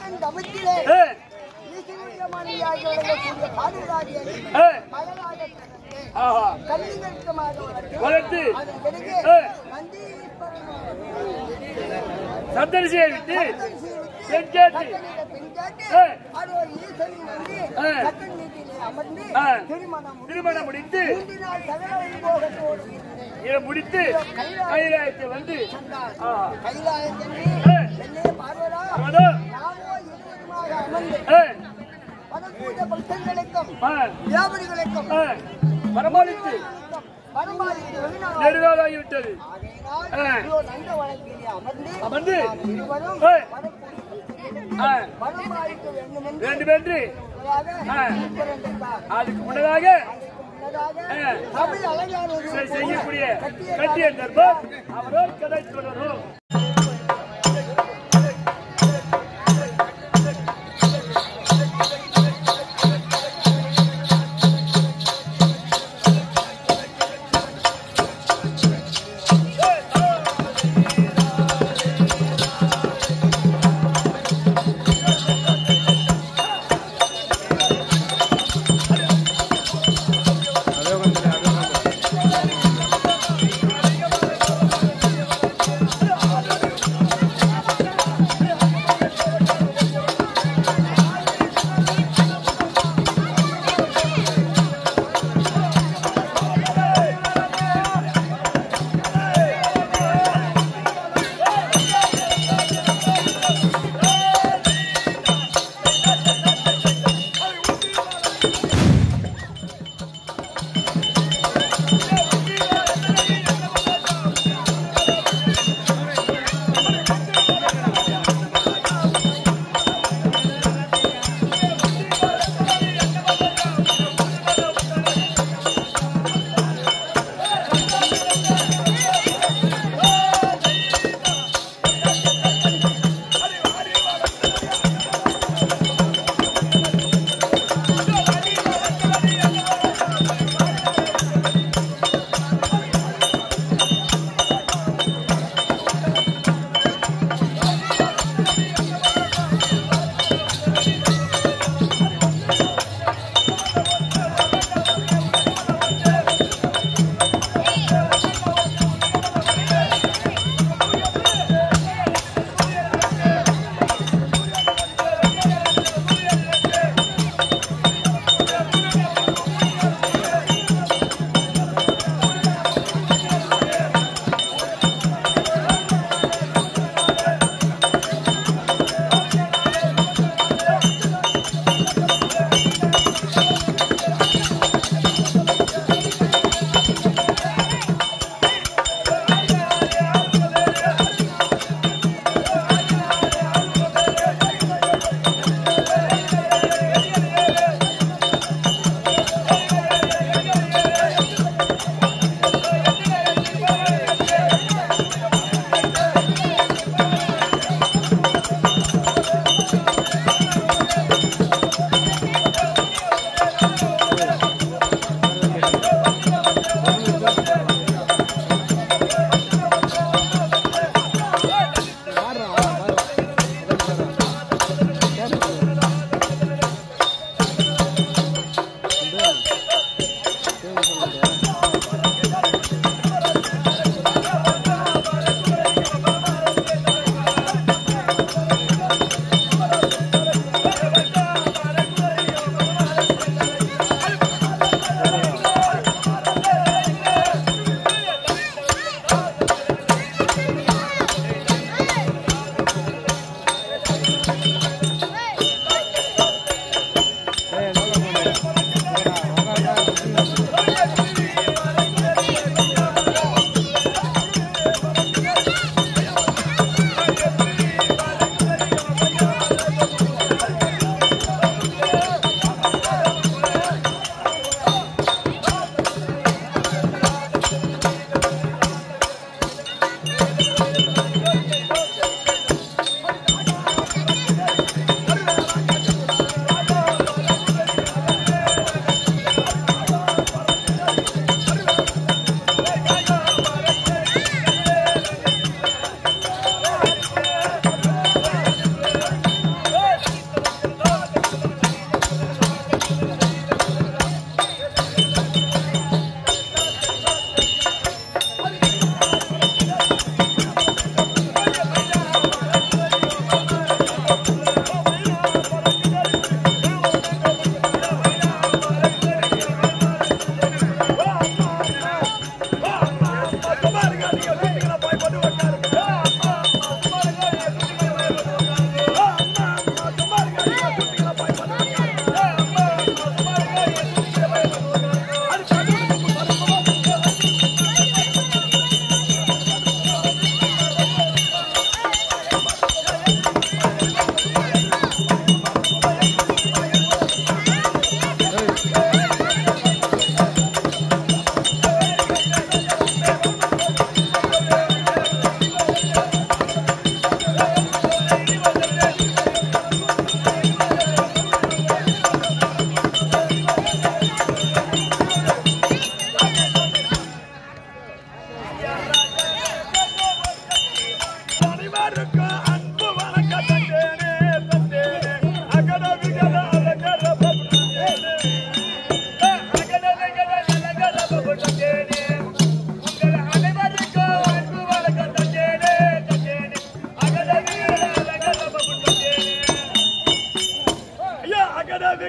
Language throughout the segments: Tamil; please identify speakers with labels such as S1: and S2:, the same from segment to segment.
S1: தக்கன் தமத்திலே
S2: ஏ,
S1: ஈசனுடைய மனைவியாகி விளங்கக்கூடிய பாதுகாதியை
S2: ஏ,
S1: மகளாக பிறந்து
S2: ஆஹா
S1: கல்விகளுக்கமாக வளர்த்து
S2: வளர்த்து
S1: அதன் பிறகு
S2: ஏ,
S1: நந்தீஸ்வரன்
S2: சந்தரிசியை விட்டு பெண் கேட்டு ஏ.
S1: அது ஒரு ஈசனின் வந்து
S2: ஏ.
S1: தக்கன் வீட்டிலே அமர்ந்து
S2: ஆ.
S1: திருமணம் முடித்து
S2: திருமணம் முடித்து
S1: மூன்றினால் சகல வைபோகத்தோடு இருந்து
S2: இதை முடித்து கைலாயத்தை வந்து
S1: சென்றார்.
S2: ஆஹா
S1: கைலாயம் சென்று
S2: ஏ.
S1: என்னே பார்வதா
S2: அவதோ
S1: நாமோ இருவருமாக அமர்ந்து
S2: ஏ,
S1: வரக்கூடிய பக்தர்களுக்கும்
S2: ஆ,
S1: வியாபாரிகளுக்கும்
S2: ஆ, பரமாளித்து
S1: வருமானத்தை வெளிநாடு
S2: நெடுநாளாகிவிட்டது
S1: ஆகையினால்
S2: ஆ.
S1: இதோ நந்த வழக்கிலே அமர்ந்து
S2: அமர்ந்து
S1: நாம் இருவரும்
S2: ஏ.
S1: வரக்கூடிய
S2: ஆ,
S1: வருமானிக்க வேண்டும் என்று
S2: வேண்டுமென்று
S1: முன்னதாக
S2: ஆ.
S1: உட்புறந்தார்.
S2: அதுக்கு முன்னதாக
S1: அதற்கு முன்னதாக
S2: ஆ.
S1: தமிழ் அழகான ஒரு
S2: செ- செய்யக்கூடிய
S1: கட்டிய
S2: கட்டிய தர்மம் அவரோடு கதை தொடரும்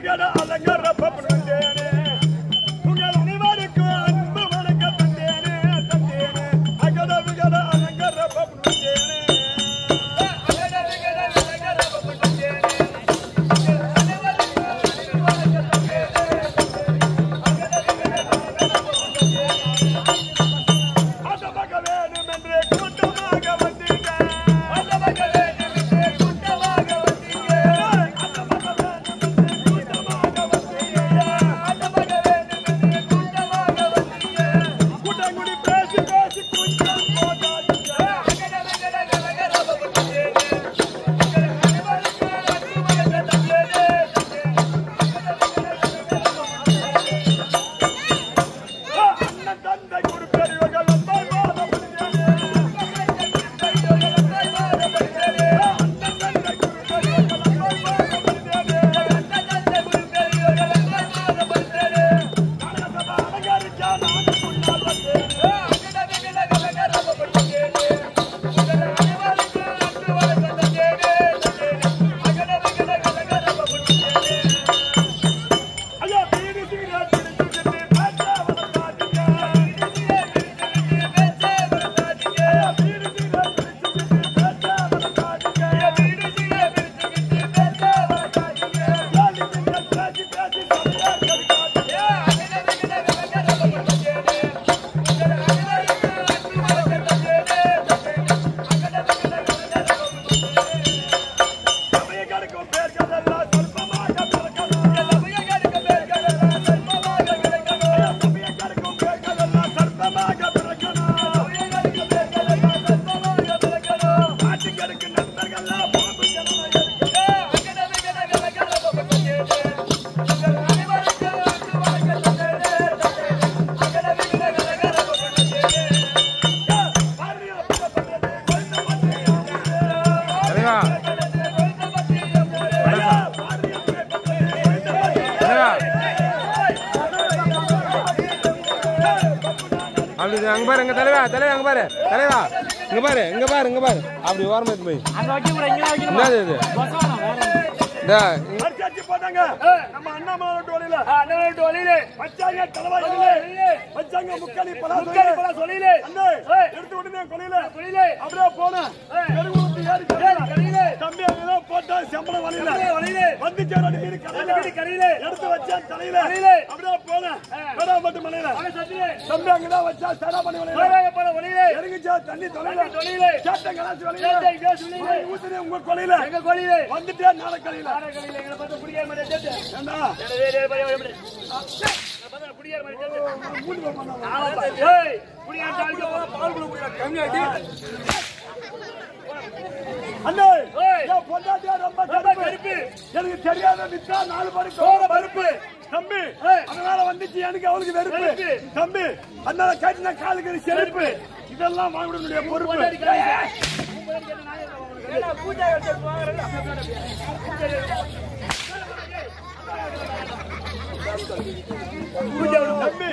S3: விகட அலங்கர பப்பனே உங்கள் அனைவருக்கும் அன்பு வணக்கம் தந்தேனே தந்தேனே அகட விகட அலங்கர பப்பனே அந்த மக வேணும் என்று கூட்டமாக வந்தீங்க அந்த மக வேணும் என்று கூட்டமாக வந்தீங்க அந்த மக வேணும் என்று கூட்டமாக வந்தீங்க அந்த மக வேணும் என்று கூட்டமாக வந்தீங்க கூட்டங்குடி பேசி பேசி கொஞ்சம் போகாதீங்க அகட அகட அகட ரபபட்டே அண்ணன் தந்தை குரு பெரியவர்கள் அன்பாய் வாழ முடியாது அண்ணன் தந்தை குரு பெரியவர்கள் அன்பாய் வாழ முடியாது அண்ணன் தந்தை குரு பெரியவர்கள் அன்பாய் வாழ முடியாது கனகசபா அலங்கரிச்சா நான் முன்னால் வந்தேன் ஐயா வீடு சீரா பிடிச்சு பேச்சா வளர்த்தாதீங்க ஐயா வீடு சீரா பிடிச்சு பேச்சா வளர்த்தாதீங்க வீடு சீரா பிடிச்சு பேச்சா வளர்த்தாதீங்க ஜாலி சிங்க பேசி பேசி சமையா கடிக்காதீங்க சமயக்காரக்கும் பேர்களெல்லாம் சொற்பமாக பிறக்கணும் சமயக்காரக்கும் பேர்களெல்லாம் சொற்பமாக பிறக்கணும் சமயக்காரக்கும் பேர்களெல்லாம் சொற்பமாக பிறக்கணும் சமயக்காரக்கும் பேர்களெல்லாம் சொற்பமாக பிறக்கணும் பாட்டுக்கருக்கு நண்பர்கள்லாம் பாம்பு ஜனநாயகம்
S4: தலைவா தலைவா அப்படி இது அங்க பாரு எங்க தலைவா தலைவா அங்க பாரு தலைவா இங்க பாரு இங்க பாரு இங்க பாரு அப்படி ஓரமா எடுத்து போய் என்னது இது இந்தா, இங்க-
S3: அடிச்சாச்சு போட்டாங்க நம்ம அண்ணாமலை டோலில
S2: அண்ணன் வழியிலே
S3: வச்சாங்க தலைவாயிலே வச்சாங்க முக்காலி பலா
S2: முக்காலி பலா சொல்லிலே
S3: அண்ணே
S2: ஏய்.
S3: எடுத்து உடனே கொலையில
S2: கொலையிலே
S3: அப்படியே போனேன்
S2: ஏய்.
S3: பெருங்குளத்து ஏறி
S2: ஏறி கரையிலே.
S3: தம்பி அங்கதான் போட்டா சம்பளம் வழியில
S2: வழியிலே
S3: வந்து சேரடி மீறி
S2: ரெண்டு வீடு கரையிலே
S3: எடுத்து வச்சேன் தலையில
S2: தலையிலே.
S3: அப்படியே போனேன்
S2: ஏய்.
S3: வேடாம்பட்டு மலையில
S2: அவன் சத்திலே
S3: தம்பி அங்கதான் வச்சா சேடாமணி வலையில
S2: வேறாக போல வழியிலே
S3: இறங்கிச்சா தண்ணி தொலைல
S2: தண்ணி தொலையிலே.
S3: சேட்டன் கலாச்சி
S2: சேட்டை
S3: வலையில
S2: கேஸ் வழியிலே
S3: ஊத்துனே உங்க கொலையில
S2: எங்க கொலையிலே
S3: வந்துட்டே நாளக்கலையில
S2: ஆரக்கலையிலே எங்களை பார்த்தா குடியார மாதிரி சேட்டு
S3: ஏண்டா
S2: டேய், டேய், பையன், பையன், பையன். எங்களை பார்த்தா குடியார மாதிரி சேட்டு
S3: மூணு பேர் பண்ணாங்க
S2: ஆமாப்பா. ஏய், குடியார தாளிக்க போனா பால் குடி குடியா கம்மியாட்டி
S3: அண்ணே
S2: ஏய்.
S3: என் பொண்டாட்டியா ரொம்ப
S2: ரொம்ப
S3: கருப்பு
S2: கருப்பு.
S3: எனக்கு தெரியாத வித்தா நாலு படி
S2: சோற பருப்பு
S3: தம்பி
S2: ஏய்.
S3: அதனால வந்துச்சு எனக்கு அவளுக்கு வெறுப்பு
S2: வெறுப்பு.
S3: தம்பி அதனால கட்டின காலுக்கு செருப்பு இதெல்லாம் வாங்கினுடைய பொறுப்பு
S2: பொண்டாட்டி காலையில.
S3: தம்பி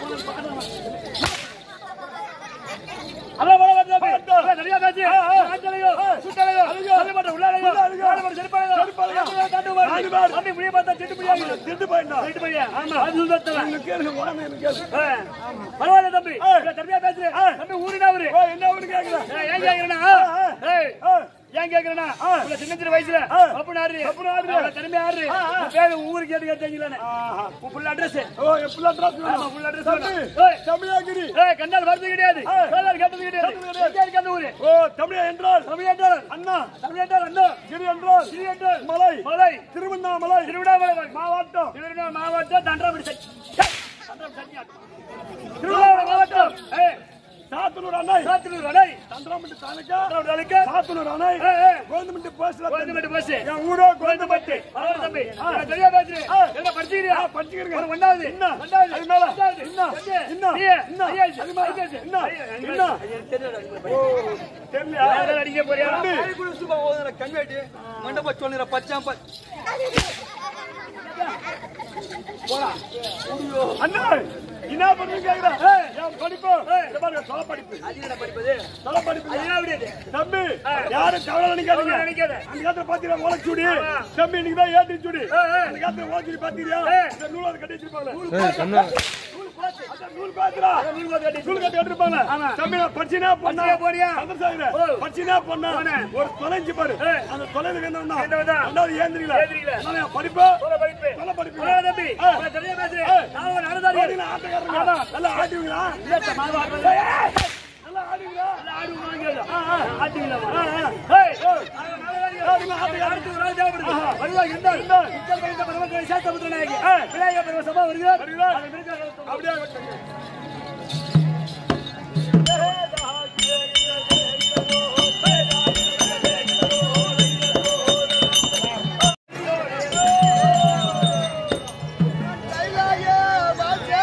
S2: அதான் போல வந்து தம்பி. ஏய், நிறைய பேச்சு. ஆஞ்சலையோ, சுட்டலையோ, தள்ளிப்பட்ட உள்ளாலையோ,
S3: உள்ளாலையோ,
S2: நாலுபட செருப்பாலையோ,
S3: செருப்பாலையோ,
S2: அப்படியே தாண்டு பாரு.
S3: நாலு பேர்.
S2: தம்பி, இப்படியே பார்த்தா திட்டு முடியாது.
S3: திட்டு போயிட்டா
S2: திட்டு முடியாது. ஆமா, அது சுத்தத்தவன்.
S3: எனக்கு கேளுங்க உடனே எனக்கு கேளு
S2: ஏய், பரவாயில்ல தம்பி
S3: ஏய்.
S2: இவ்வளவு தம்பியா பேசுறேன்
S3: ஏய்.
S2: தம்பி ஊருனா ஊரு
S3: ஓ என்ன அவனு கேக்குற
S2: ஏய், ஏன் கேக்குறேன்னா ஏய்
S3: ஏய்,
S2: ஏன் கேக்குறேன்னா உங்க சின்ன சின்ன வயசுல
S3: ஆ.
S2: அப்ப நாரு
S3: அப்ப நாரு.
S2: அவ்வளவு திறமையா ஆடுறு
S3: ஆ, ஆ.
S2: உன் பேரு ஊரு கேட்டு கேட்டீங்களே
S3: ஆஹா.
S2: உன் ஃபுல் அட்ரஸ்
S3: ஓ எப்படிலாம் அட்ரஸ்
S2: ஆமா ஃபுல் அட்ரஸ்
S3: தம்பி
S2: ஏய்
S3: தமிழாகிரி
S2: ஏய் கண்டால் வருது கிடையாது
S3: ஏய்.
S2: கேளால் கேட்டது கிடையாது
S3: கேட்டது கிடையாது.
S2: எங்க இருக்கு அந்த ஊரு
S3: ஓ தமிழா என்றால்
S2: தமிழ் என்றால்
S3: அண்ணா
S2: தமிழ் என்றால் அண்ணா
S3: கிரி என்றால்
S2: சிறி என்றால்
S3: மலை
S2: மலை
S3: திருவண்ணாமலை
S2: திருவண்ணாமலை
S3: மாவட்டம்
S2: திருவண்ணாமலை மாவட்டம் தண்டராபடி சட்டி தண்டராபடி சட்டி திருவண்ணாமலை மாவட்டம் ஏய்
S3: சாத்தனூர் அணை
S2: சாத்தூர் அணை
S3: தண்டராமட்டு தாலுக்கா
S2: தண்டராபடி அணைக்கு
S3: சாத்தனூர் அணை
S2: ஏய் ஏய்
S3: கோயந்தமட்டி போஸ்ட்ல
S2: கோயந்தமட்டி பஸ்
S3: என் ஊரோ கோயந்தமட்டி
S2: பரவாயில்ல தம்பி நான் சரியா பேசுறேன்
S3: ஆ.
S2: என்ன படிச்சுக்கிறியா
S3: ஆ, படிச்சுக்கிறேங்க.
S2: ஒரு ஒண்ணாவது
S3: இன்னும்.
S2: ரெண்டாவது
S3: அது மேல.
S2: அஞ்சாவது
S3: இன்னும்.
S2: அஞ்சு.
S3: இன்னும்.
S2: நீ.
S3: இன்னும்.
S2: ஐயாச்சு.
S3: அது மேல.
S2: ஐயாச்சு.
S3: இன்னும்.
S2: ஐயா, ஐயா,
S3: இன்னும்.
S2: ஐயா, தெரியல, எனக்கு
S3: ஓ தெரியலையா
S2: யாராவது அடிக்க போறியா
S3: தம்பி.
S5: ಸುಮ್ಮ ಹೋದ್ರೆ ಕಣ್ಣಿಟ್ಟು ಮಂಡಪ ಚೋಳಿರ ಪಚ್ಚಾಂಪ
S3: அண்ணா என்ன பண்ணுங்க கேக்குறேன் என் படிப்பு இந்த பாருங்க சொல்ல படிப்பு சொல்ல படிப்பு தம்பி யாரும் கவலை நினைக்காதீங்க
S2: நினைக்காத.
S3: அந்த காலத்துல பாத்தீங்கன்னா ஓலச்சூடி தம்பி இன்னைக்கு தான் ஏத்தி சுடி அந்த காலத்துல ஓலச்சூடி பாத்தீங்களா இந்த நூலாவது கட்டி வச்சிருப்பாங்க
S4: ஏய், கண்ணா
S3: அதான் நூல் பாத்துடா நூல் கட்டி நூல் கட்டி கட்டிருப்பாங்க தம்பி நான் படிச்சினா பொண்ணா
S2: போறியா?
S3: சந்திரசாகர படிச்சினா பொண்ணா ஒரு தொலைஞ்சு பாரு அந்த தொலைது வேணும்னா
S2: வேணும்னா?
S3: ரெண்டாவது ஏந்திரில
S2: ஏந்திரில.
S3: அதனால என் படிப்பு
S2: சொல்ல படிப்பு.
S3: சொல்ல படிப்பு
S2: சொல்ல தம்பி.
S3: ஏய்.
S2: உனக்கு தெரிஞ்ச பேசு.
S3: ஏய்.
S2: நான் ஒரு அனுதாரி.
S3: ஓடினா ஆட்டக்காரங்க. நல்லா ஆடுவீங்களா
S2: மாவு ஆட்டுறது.
S3: நல்லா ஆடுவீங்களா
S2: நல்லா ஆடுவோம் வாங்கியது. ஆட்டுவீங்களா?
S3: ஆ, ஆ.
S2: ஏய், நாங்க நாலுதாரி. அடுத்து ஒரு நாள் தேவைப்படுது. வருவாய், இருந்தால். இத்தல் வைத்த பரமக்கலை சாத்தபுத்திர நாயகி. விநாயகர் பெருமாள் சபா வருகிறார்.
S3: வருகிறார்.
S2: அதை விருதாக
S3: அப்படியே கட்டுங்க.
S1: கைலாய வாசே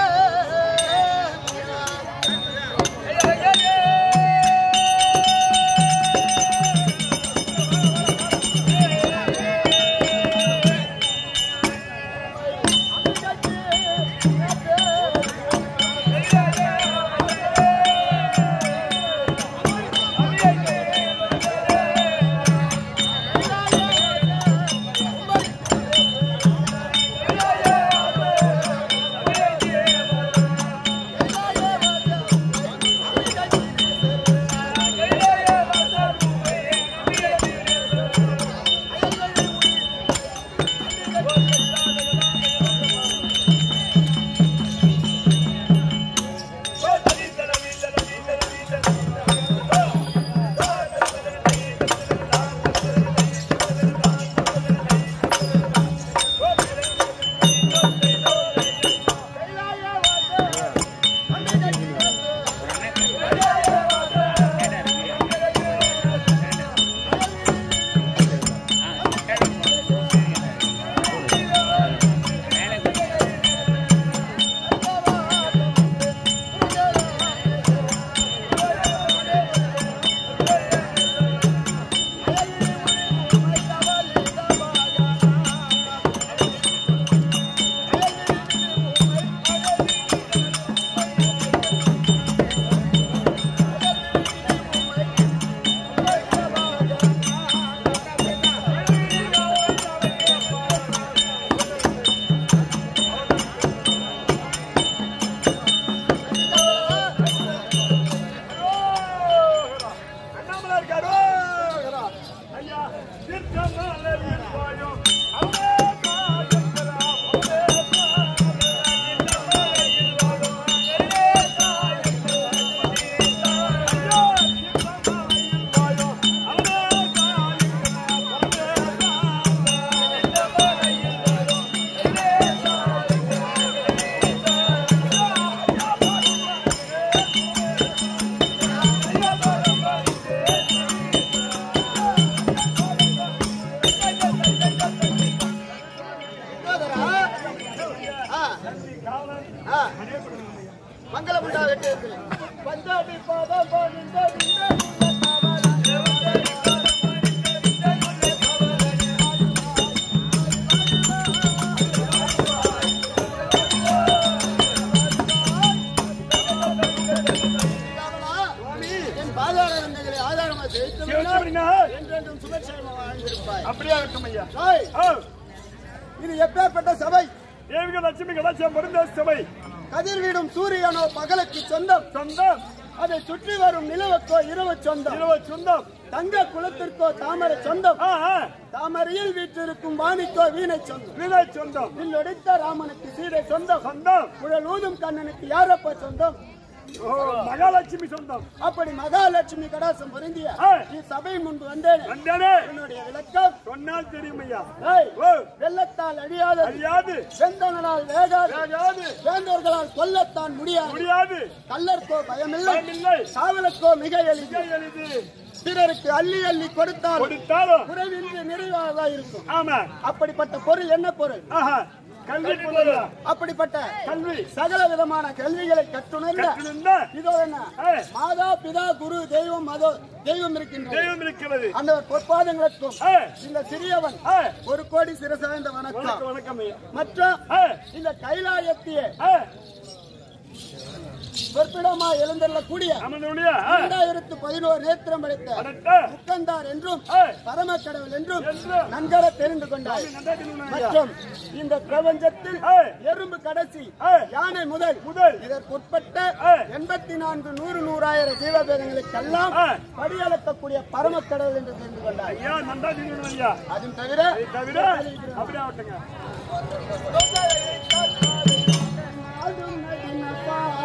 S3: அண்ணாமலை இருக்காரு. ஐயா, திருச்செந்தூர்ல இருப்பாயோ. அவனே தாயந்தரா, அவனே தாயந்தரா, இந்த மலையில் வாழும் அவனே தாயந்தரா, ஐயா, இந்த மலையில் வாழும் அவனே தாயந்தரா, அவனே தாயந்தரா, இந்த மலையில் வாழும் அவனே
S1: மங்களம் உண்டாகட்டு பஞ்சாபி பாதம் போனிந்த விந்த என் பாதாள வந்தங்களை ஆதாரமாக
S3: சிவச்சு
S1: செய்து
S3: அப்படின்னா,
S1: என்றென்றும் சுபட்சமாக வாழ்ந்திருப்பாய்
S3: அப்படியே இருக்கட்டும் ஐயா
S1: ஓய்,
S3: ஆ,
S1: இது எப்பேற்பட்ட சபை
S3: தேவிக லட்சுமி கலாச்சாரம் பொருந்த சபை
S1: கதிர்வீடும் சூரியனோ பகலுக்கு சொந்தம்
S3: சொந்தம்
S1: அதை சுற்றி வரும் நிலவுக்கோ இரவு சொந்தம்
S3: இருவ சொந்தம்
S1: தங்க குலத்திற்கோ தாமரை சொந்தம்
S3: ஆ, ஆ,
S1: தாமரையில் வீற்றிருக்கும் வாணிக்கோ வீணை சொந்தம்
S3: வீணை சொந்தம்
S1: வில்லொடித்த ராமனுக்கு சீதை சொந்தம்
S3: சொந்தம்
S1: குழல் ஊதும் கண்ணனுக்கு யாரப்ப சொந்தம்
S3: ஓ, மகாலட்சுமி சொந்தம்
S1: அப்படி மகாலட்சுமி கடாசம் பொருந்திய
S3: ஆ.
S1: சபை முன்பு வந்தேன்
S3: வந்தானே
S1: என்னுடைய விளக்கம்
S3: சொன்னால் தெரியும் ஐயா
S1: ஏய்,
S3: ஓ
S1: வெள்ளத்தால் அழியாதது
S3: அறியாது
S1: செந்தனலால் வேகாது
S3: வேகாது
S1: வேந்தர்களால் கொல்லத்தான் முடியாது
S3: முடியாது
S1: கல்லர்க்கோ பயமில்லை
S3: பயமில்லை
S1: சாவலுக்கோ மிக எளிது
S3: மிக எளிது
S1: பிறருக்கு அள்ளி அள்ளி கொடுத்தால்
S3: கொடுத்தாலும்
S1: குறைவின்றி நிறைவாக இருக்கும்
S3: ஆமா
S1: அப்படிப்பட்ட பொருள் என்ன பொருள்
S3: ஆஹா கல்வி புதல்வா.
S1: அப்படிப்பட்ட
S3: கல்வி
S1: சகல விதமான கல்விகளை கற்றுணர்ந்த
S3: கற்றிருந்த
S1: இதோ என்ன
S3: ஏய்.
S1: மாதா பிதா குரு தெய்வம் மதோ தெய்வம் இருக்கின்றது
S3: தெய்வம் இருக்கிறது
S1: அந்த பொற்பாதங்களுக்கும்
S3: ஏய்.
S1: இந்த சிறியவன்
S3: ஏய்.
S1: ஒரு கோடி சிறசாய்ந்த வணக்கம்
S3: வணக்கம் வணக்கம் ஐயா
S1: மற்றும்
S3: ஏய்.
S1: இந்த கைலாயத்திய
S3: ஏய்,
S1: பொற்பிடமா எழுந்தள்ளக்கூடிய
S3: அமர்ந்தவுடைய, ஏய்,
S1: இரண்டாயிரத்து பதினோரு நேத்திரம் படைத்த
S3: அடுத்த,
S1: முக்கந்தார் என்றும்
S3: ஏய்,
S1: பரம கடவுள் என்றும்
S3: என்றும்
S1: நன்கர தெரிந்து கொண்டார்
S3: நன்றா திருமணம் ஐயா.
S1: மற்றும் இந்த பிரபஞ்சத்தில்
S3: ஏய்.
S1: எறும்பு கடைசி
S3: ஏய்.
S1: யானை முதல்
S3: முதல்.
S1: இதற்குட்பட்ட
S3: ஏய்.
S1: எண்பத்தி நான்கு நூறு நூறாயிரம் ஜீவபேதங்களுக்கெல்லாம்
S3: ஏய்.
S1: படியளக்கக்கூடிய பரம கடவுள் என்று தெரிந்து கொண்டார்
S3: ஐயா, நன்றா திருமணம் ஐயா.
S1: அதுவும் தவிர
S3: இதை தவிர அப்படியே ஆகட்டுங்க.
S1: அதுவும் நதின பாவ.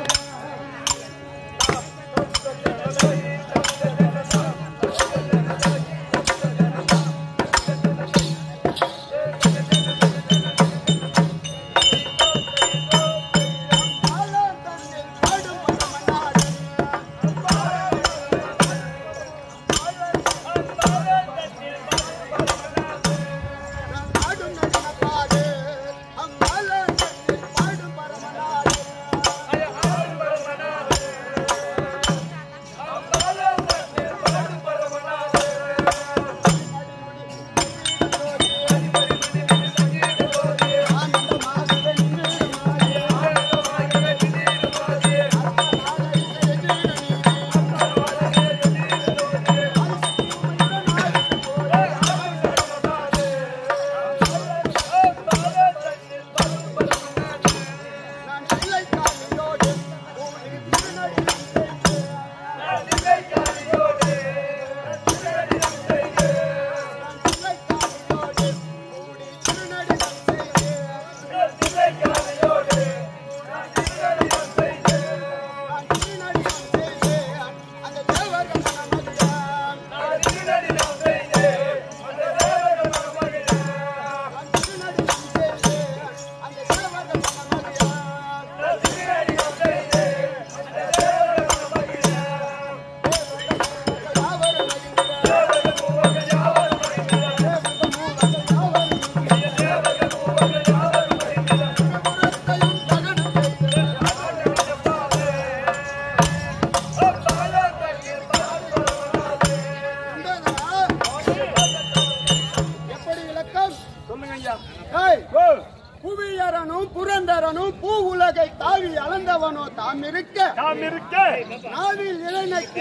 S1: எப்படி விளக்கம்
S3: சொல்லுங்க ஐயா.
S1: ஏய்,
S3: ஓ,
S1: புவியரனும் புரந்தரனும் பூ உலகை தாவி அளந்தவனோ தாம் இருக்க
S3: நாம் இருக்க.
S1: நாவில் இளைஞக்கு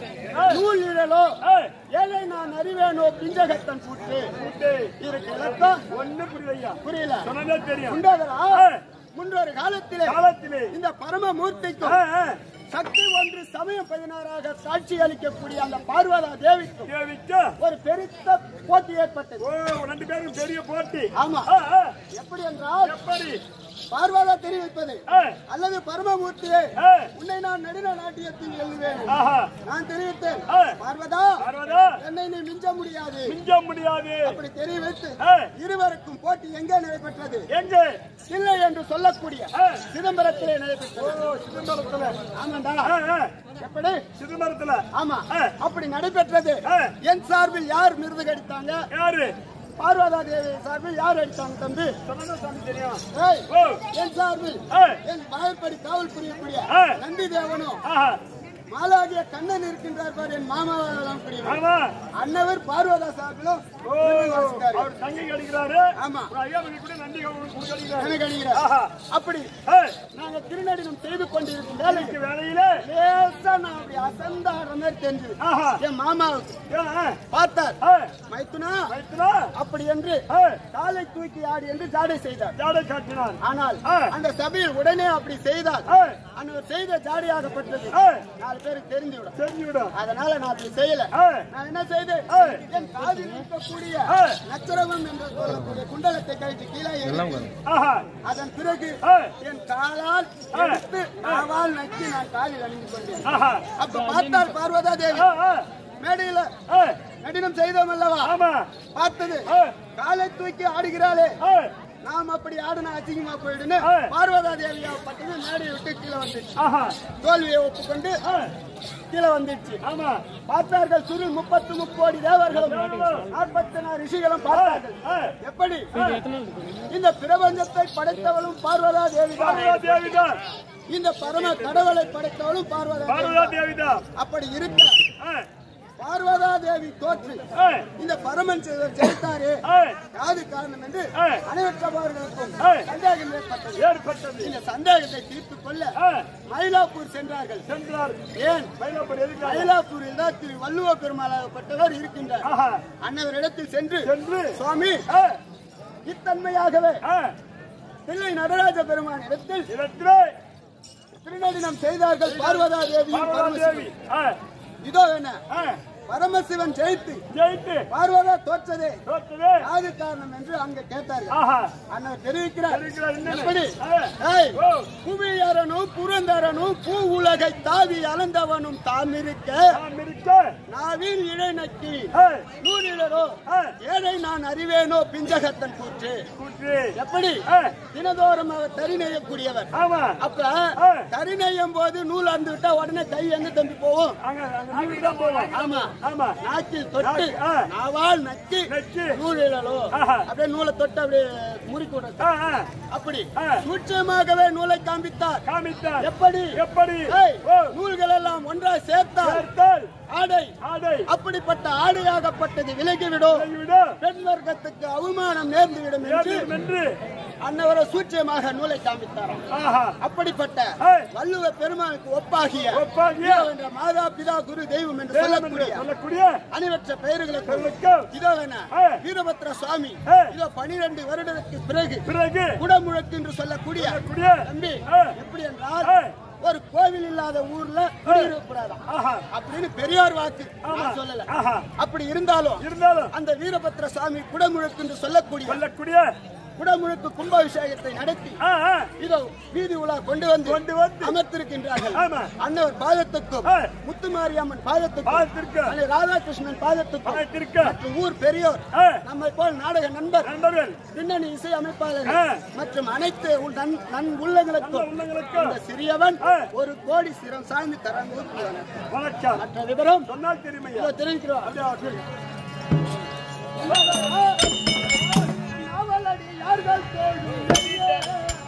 S1: நூல் இழலோ
S3: ஏய்,
S1: ஏழை நான் அறிவேனோ பிஞ்சகத்தன் கூட்டு
S3: கூட்டு.
S1: இருக்கு விளக்கம்
S3: ஒண்ணும் புரியல ஐயா.
S1: புரியல
S3: சொன்னதே தெரியும்.
S1: உண்டதரா
S3: ஏய்,
S1: முன்னொரு காலத்திலே
S3: காலத்திலே
S1: இந்த பரம மூர்த்திக்கும்
S3: ஏய், ஏய்,
S1: சக்தி ஒன்று சமயம் பதினாறாக சாட்சி அளிக்கக்கூடிய அந்த பார்வதா தேவிக்கும்
S3: தேவிக்கு,
S1: ஒரு பெருத்த போட்டி ஏற்பட்டது
S3: ஓ, ரெண்டு பேரும் பெரிய போட்டி
S1: ஆமா
S3: ஆ, ஆ,
S1: எப்படி என்றால்
S3: எப்படி
S1: பார்வதா தெரிவிப்பது
S3: ஏய்,
S1: அல்லது பரமமூர்த்தியே
S3: ஏய்,
S1: உன்னை நான் நடின நாட்டியத்தில் எழுதுவேன்
S3: ஆஹா,
S1: நான் தெரிவித்தேன்
S3: ஏய்,
S1: பார்வதா
S3: பார்வதா,
S1: என்னை நீ மிஞ்ச முடியாது
S3: மிஞ்ச முடியாது
S1: அப்படி தெரிவித்து
S3: ஏய்,
S1: இருவருக்கும் போட்டி எங்கே நடைபெற்றது
S3: எங்க
S1: இல்லை என்று சொல்லக்கூடிய
S3: ஏய்,
S1: சிதம்பரத்திலே நடைபெற்றது
S3: ஓ, சிதம்பரத்துல
S1: ஆமாண்டா
S3: ஏய், ஏய்,
S1: எப்படி
S3: சிதம்பரத்துல
S1: ஆமா
S3: ஏய்.
S1: அப்படி நடைபெற்றது
S3: ஏய்.
S1: என் சார்பில் யார் விருது கடித்தாங்க
S3: யாரு
S1: பார்வதா தேவி சார்பில் யார் அடித்தாங்க தம்பி
S3: சொன்னதா சாமி தெரியும்
S1: ஏய்,
S3: ஓ,
S1: என் சார்பில்
S3: ஏய்,
S1: என் வாய்ப்படி காவல் புரியக்கூடிய
S3: ஏய்.
S1: நந்தி தேவனும்
S3: ஆஹா,
S1: மாலாகிய கண்ணன் இருக்கின்றார் பார் என் மாமாவெல்லாம் புரியும்
S3: ஆமா
S1: அன்னவர் பார்வதா சார்பிலும்
S3: ஓ,
S1: விருது வாசித்தாரு.
S3: அவர் தங்கை அடிக்கிறாரு
S1: ஆமா
S3: ஒரு ஐயா மணி கூட நன்றி கொடுக்கிறாரு
S1: எனக்கு அடிக்கிறார்
S3: ஆஹா,
S1: அப்படி
S3: ஏய்,
S1: நாங்க திருநடினம் செய்து கொண்டிருக்கும் வேலைக்கு
S3: இன்னைக்கு வேலையில
S1: லேசா நான் அப்படி அசந்தாடுற மாதிரி தெரிஞ்சது
S3: ஆஹா,
S1: என் மாமாவுக்கு
S3: ஏய், ஏய்,
S1: பார்த்தார்
S3: ஏய்,
S1: மைத்துனா
S3: மைத்துனா,
S1: அப்படி என்று
S3: ஏய்,
S1: காலை தூக்கி ஆடி என்று ஜாடை செய்தார்
S3: ஜாடை காட்டினான்
S1: ஆனால்
S3: ஏய்.
S1: அந்த சபையில் உடனே அப்படி செய்தார்
S3: ஏய்,
S1: அவர் செய்த ஜாடியாகப்பட்டது
S3: ஏய்,
S1: நாலு பேருக்கு தெரிஞ்சுவிடும்
S3: தெரிஞ்சு விடும்
S1: அதனால நான் அப்படி செய்யல
S3: ஏய்,
S1: நான் என்ன செய்தேன்
S3: ஏய்.
S1: என் காதில் இருக்கக்கூடிய
S3: ஏய்.
S1: நச்சரவம் என்று சொல்லக்கூடிய குண்டலத்தை கழித்து கீழே எறிந்து,
S3: ஆஹா,
S1: அதன் பிறகு
S3: ஏய்,
S1: என் காலால் எடுத்து நாவால் நக்கி நான் காலில் அணிந்து கொண்டேன்
S3: ஆஹா,
S1: அப்ப பார்த்தார் பார்வதா தேவி
S3: ஏய், ஏய்,
S1: மேடையில
S3: ஏய்,
S1: நடினம் செய்தோம் அல்லவா
S3: ஆமா
S1: பார்த்தது
S3: ஏய்,
S1: காலை தூக்கி ஆடுகிறாளே
S3: ஏய்,
S1: நாம் அப்படி ஆடுனா அசிங்கமா போயிடுன்னு
S3: ஆ.
S1: பார்வதா தேவியா பட்டது மேடையை விட்டு கீழே வந்துச்சு
S3: ஆஹா
S1: தோல்வியை ஒப்புக்கொண்டு
S3: ஆ,
S1: கீழே வந்துடுச்சு
S3: ஆமா
S1: பார்த்தார்கள் சுருள் முப்பத்து முக்கோடி தேவர்களும் நாற்பத்தி நாலு ரிஷிகளும் பார்த்தார்கள்
S3: ஆ,
S1: எப்படி இந்த பிரபஞ்சத்தை படைத்தவளும் பார்வதா தேவிதான்
S3: பார்வதா தேவிதான்
S1: இந்த பரம கடவுளை படைத்தவளும் பார்வதா
S3: பார்வதா
S1: தேவிதான்.
S3: தேவிதான்
S1: அப்படி இருக்க
S3: ஆ,
S1: பார்வதா தேவி தோற்று
S3: ஆ,
S1: இந்த பரமன் செய்தவர் ஜெயித்தாரே
S3: ஆ,
S1: யாது காரணம் என்று
S3: ஆ.
S1: அனைவற்றவர்களுக்கும்
S3: ஆ.
S1: சந்தேகம் ஏற்பட்டது
S3: ஏற்பட்டது
S1: இந்த சந்தேகத்தை தீர்த்துக் கொள்ள
S3: ஆ,
S1: மயிலாப்பூர் சென்றார்கள்
S3: சென்றார்
S1: ஏன்
S3: மயிலாப்பூர் எதுக்காக
S1: மயிலாப்பூரில் தான் திரு வள்ளுவ பெருமாளாகப்பட்டவர் இருக்கின்றார்
S3: ஆஹா
S1: அன்னவரிடத்தில் சென்று
S3: சென்று
S1: சுவாமி
S3: ஆ,
S1: இத்தன்மையாகவே
S3: ஆ,
S1: தில்லை நடராஜ பெருமான் இடத்தில்
S3: இடத்திலே
S1: திருநடினம் செய்தார்கள் பார்வதா தேவியும்
S3: பார்வதா தேவி
S1: பரமசிவன்.
S3: ஆ,
S1: இதோ என்ன
S3: ஆ,
S1: பரமசிவன் ஜெயித்து
S3: ஜெயித்து
S1: பார்வதா தோற்றதே
S3: தோற்றதே
S1: யாது காரணம் என்று அங்க கேட்டார்கள்
S3: ஆஹா
S1: அண்ணவர் தெரிவிக்கிறார்
S3: தெரிவிக்கிறார் என்னன்னு?
S1: எப்படி
S3: ஆ.
S1: ஏய்,
S3: ஓ.
S1: புவியரனும் புறந்தரனும் பூ உலகை தாவி அளந்தவனும் தாம் இருக்க
S3: நாம் இருக்க
S1: நாவில் இழை நக்கி
S3: ஆ,
S1: நூலிலரோ
S3: ஆ,
S1: ஏழை நான் அறிவேனோ பிஞ்சகத்தன் கூற்று
S3: கூற்று
S1: எப்படி
S3: ஆ,
S1: தினதோறும் அவர் தறி நெய்யக்கூடியவர்
S3: ஆமா
S1: அப்ப
S3: ஆ.
S1: தறி நெய்யும் போது நூல் அறுந்து விட்டா உடனே கை எங்க தம்பி போவோம்
S3: அங்க அங்க நூலுக்கு தான் போவோம்
S1: ஆமா
S3: ஆமா
S1: நாக்கில் தொட்டு
S3: ஆ.
S1: நாவால் நக்கி
S3: நக்கி.
S1: நூலிலோ
S3: ஆஹா.
S1: அப்படியே நூலை தொட்டு அப்படியே முறுக்கி விடுறது
S3: ஆ, ஆ,
S1: அப்படி
S3: ஆ.
S1: சூட்சமாகவே நூலை காண்பித்தார்
S3: காமித்தார்
S1: எப்படி
S3: எப்படி
S1: ஏய்,
S3: ஓ,
S1: நூல்கள் எல்லாம் ஒன்றாய் சேர்த்தார்
S3: சேர்த்தால்
S1: ஆடை
S3: ஆடை
S1: அப்படிப்பட்ட ஆடையாகப்பட்டது விலகிவிடும்
S3: விட
S1: பெண் வர்க்கத்துக்கு அவமானம் நேர்ந்துவிடும் என்று
S3: என்று
S1: அன்னவரை சூட்சமாக நூலை காண்பித்தாராம்
S3: ஆஹா
S1: அப்படிப்பட்ட
S3: ஏய்.
S1: வள்ளுவ பெருமானுக்கு ஒப்பாகிய
S3: ஒப்பாகிய
S1: இதோ என்ற மாதா பிதா குரு தெய்வம் என்று
S3: தேவம் என்று
S1: சொல்லக்கூடிய
S3: சொல்லக்கூடிய
S1: அணிவற்ற பெயர்களுக்கு
S3: சொல்லுக்கு
S1: இதோ என்ன
S3: ஏய்.
S1: வீரபத்ர சுவாமி
S3: ஏய்.
S1: இதோ பனிரெண்டு வருடத்துக்கு பிறகு
S3: பிறகு
S1: குடமுழக்கு என்று சொல்லக்கூடிய
S3: சொல்லக்கூடிய
S1: தம்பி
S3: ஏய்.
S1: எப்படி என்றால்
S3: ஏய்.
S1: ஒரு கோவில் இல்லாத ஊர்ல குடியிருக்கக்கூடாதாம்
S3: ஆஹா
S1: அப்படின்னு பெரியார் வாக்கு
S3: ஆமா.
S1: நான் சொல்லல
S3: ஆஹா
S1: அப்படி இருந்தாலும்
S3: இருந்தாலும்
S1: அந்த வீரபத்ர சுவாமி குடமுழக்கு என்று சொல்லக்கூடிய
S3: சொல்லக்கூடிய
S1: குடமுழுக்கு கும்பாபிஷேகத்தை நடத்தி
S3: ஆ, ஆ,
S1: இதோ வீதி உலா கொண்டு வந்து
S3: கொண்டு வந்து
S1: அமர்த்திருக்கின்றார்கள்
S3: ஆமா.
S1: அன்னவர் பாதத்துக்கும்
S3: ஆ.
S1: முத்துமாரியம்மன் பாதத்துக்கும்
S3: பார்த்திருக்க
S1: அன்னை ராதாகிருஷ்ணன் பாதத்துக்கும்
S3: பார்த்திருக்க
S1: மற்றும் ஊர் பெரியோர்
S3: ஆ,
S1: நம்மை போல் நாடக நண்பர்
S3: நண்பர்கள்
S1: பின்னணி இசை அமைப்பாளர்
S3: ஆ.
S1: மற்றும் அனைத்து உள் நன் நன் உள்ளங்களுக்கும்
S3: உள்ளங்களுக்கும்
S1: இந்த சிறியவன்
S3: ஆ.
S1: ஒரு கோடி சிரம் சாய்ந்து தரங்கு
S3: வணக்கம்
S1: மற்ற விவரம்
S3: சொன்னால் தெரியுமையா
S1: இதோ தெரிவிக்கிறோம்
S3: அப்படியே அவர்கள்
S1: அவளடி யார்கள் தோழி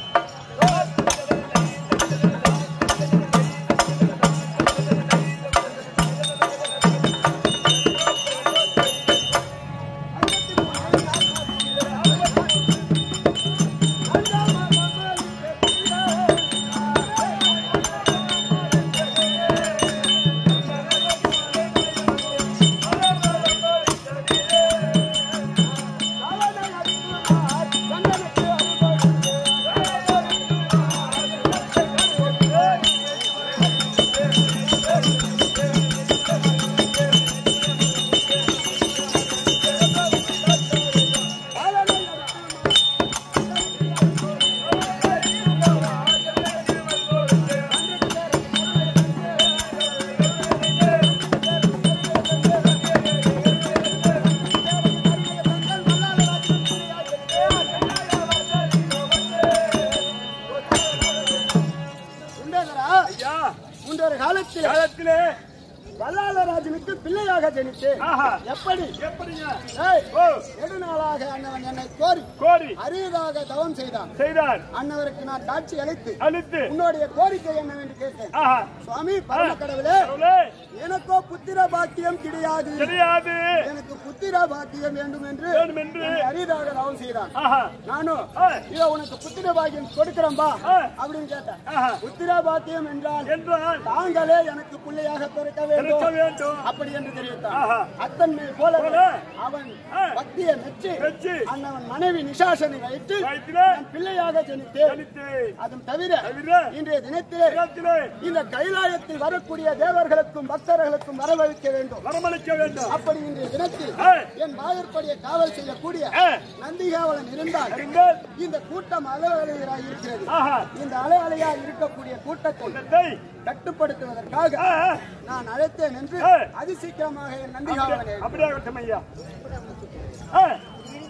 S1: உண்டேதரா
S3: ஐயா
S1: முன்னொரு காலத்தில்
S3: காலத்திலே
S1: வல்லாளராஜனுக்கு பிள்ளையாக ஜனித்து
S3: ஆஹா
S1: எப்படி
S3: எப்படிங்க
S1: ஏய்,
S3: ஓ
S1: நெடுநாளாக அண்ணவன் என்னை கோரி
S3: கோரி
S1: அரியதாக தவம் செய்தான்
S3: செய்தார்
S1: அன்னவருக்கு நான் காட்சி அளித்து
S3: அழித்து
S1: உன்னுடைய கோரிக்கை என்னவென்று கேட்டேன்
S3: ஆஹா
S1: சுவாமி பரம கடவுளே
S3: கடவுளே,
S1: எனக்கோ புத்திர பாக்கியம் கிடையாது
S3: தெரியாது
S1: எனக்கு புத்திர பாக்கியம் வேண்டும் என்று
S3: வேண்டும் என்று
S1: என்னை அரியதாக தவம் செய்தான்
S3: ஆஹா
S1: நானும்
S3: ஆ.
S1: இதோ உனக்கு புத்திர பாக்கியம் கொடுக்கிறேன்பா
S3: ஆ.
S1: அப்படின்னு கேட்டேன்
S3: ஆஹா
S1: புத்திர பாக்கியம் என்றால்
S3: என்றால்
S1: தாங்களே எனக்கு பிள்ளையாக பிறக்க வேண்டும்
S3: இருக்க வேண்டும்
S1: அப்படி என்று தெரிவித்தான்
S3: ஆஹா.
S1: அத்தன்மை போல
S3: போல.
S1: அவன்
S3: ஆ.
S1: பக்தியை மெச்சி
S3: மெச்சி.
S1: அண்ணவன் மனைவி நிஷாசனை வைத்து
S3: வயிற்றிலே
S1: நான் பிள்ளையாக ஜனித்தேன்
S3: அழித்து
S1: அதுவும் தவிர
S3: தவிர
S1: இன்றைய தினத்திலே
S3: இடத்திலே
S1: இந்த கைலாயத்தில் வரக்கூடிய தேவர்களுக்கும் பக்தர்களுக்கும் வரவழைக்க வேண்டும்
S3: வரமளிக்க வேண்டும்
S1: அப்படி இன்றைய தினத்தில்
S3: ஆ.
S1: என் வாயற்படியை காவல் செய்யக்கூடிய
S3: ஆ.
S1: நந்திகாவலன் இருந்தால்
S3: அறிந்தால்
S1: இந்த கூட்டம் அலைவலையாக இருக்கிறது
S3: ஆஹா
S1: இந்த அலை அலையாக இருக்கக்கூடிய கூட்டத்தை
S3: உள்ளத்தை
S1: கட்டுப்படுத்துவதற்காக
S3: ஆ, ஆ,
S1: நான் அழைத்தேன் என்று
S3: ஆ.
S1: அதிசீக்கிரமாக என் நந்திகாவலனை
S3: அப்படியே ஆகட்டும் ஐயா ஆ,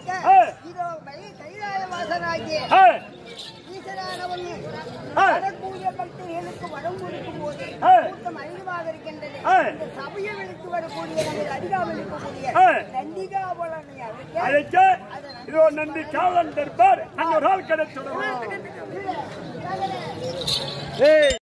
S5: இருக்க
S3: ஆ.
S5: இதோ வை- கைலாய வாசனாகிய
S3: ஆ,
S5: ஈஸ்வரானவன்
S3: ஆ.
S5: வரக்கூடிய பக்தர்களுக்கு வரம் கொடுக்கும் போது
S3: ஆ.
S5: கூட்டம் அதிகமாக இருக்கின்றது
S3: ஆ.
S5: இந்த சபையை விழித்து வரக்கூடிய நமது அருகாமல் இருக்கக்கூடிய
S3: ஆ.
S5: நந்திகாவலனை அழைக்க
S3: அழைக்க இதோ நன்றி காவலன் தருப்பார் அங்கே ஒரு ஆள் கிடைச்சுடுவோம்
S5: இல்லை, இல்லை.
S3: ஏய்